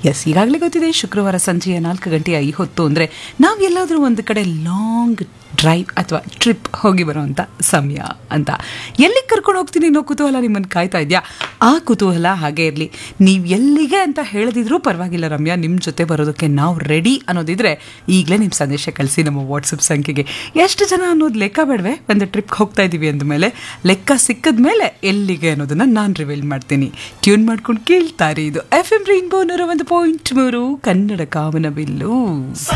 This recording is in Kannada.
ಎಸ್ ಈಗಾಗಲೇ ಗೊತ್ತಿದೆ ಶುಕ್ರವಾರ ಸಂಜೆಯ ನಾಲ್ಕು ಗಂಟೆಯ ಈ ಹೊತ್ತು ಅಂದರೆ ನಾವು ಎಲ್ಲಾದರೂ ಒಂದು ಕಡೆ ಲಾಂಗ್ ಡ್ರೈವ್ ಅಥವಾ ಟ್ರಿಪ್ ಹೋಗಿ ಬರುವಂಥ ಸಮಯ ಅಂತ ಎಲ್ಲಿಗೆ ಕರ್ಕೊಂಡು ಹೋಗ್ತೀನಿ ಅನ್ನೋ ಕುತೂಹಲ ನಿಮ್ಮನ್ನು ಕಾಯ್ತಾ ಇದೆಯಾ ಆ ಕುತೂಹಲ ಹಾಗೆ ಇರಲಿ ನೀವು ಎಲ್ಲಿಗೆ ಅಂತ ಹೇಳದಿದ್ರೂ ಪರವಾಗಿಲ್ಲ ರಮ್ಯಾ ನಿಮ್ಮ ಜೊತೆ ಬರೋದಕ್ಕೆ ನಾವು ರೆಡಿ ಅನ್ನೋದಿದ್ರೆ ಈಗಲೇ ನಿಮ್ಮ ಸಂದೇಶ ಕಳಿಸಿ ನಮ್ಮ ವಾಟ್ಸಪ್ ಸಂಖ್ಯೆಗೆ ಎಷ್ಟು ಜನ ಅನ್ನೋದು ಲೆಕ್ಕ ಬೇಡವೆ ಒಂದು ಟ್ರಿಪ್ಗೆ ಹೋಗ್ತಾ ಇದ್ದೀವಿ ಅಂದಮೇಲೆ ಲೆಕ್ಕ ಸಿಕ್ಕದ ಮೇಲೆ ಎಲ್ಲಿಗೆ ಅನ್ನೋದನ್ನು ನಾನು ರಿವೀಲ್ ಮಾಡ್ತೀನಿ ಟ್ಯೂನ್ ಮಾಡ್ಕೊಂಡು ಕೇಳ್ತಾರೆ ಇದು ಎಫ್ ಎಂ ರೈನ್ಬೋ ನೂರ ಒಂದು ಪಾಯಿಂಟ್ ಮೂರು ಕನ್ನಡ ಕಾಮನಬಿಲ್ಲು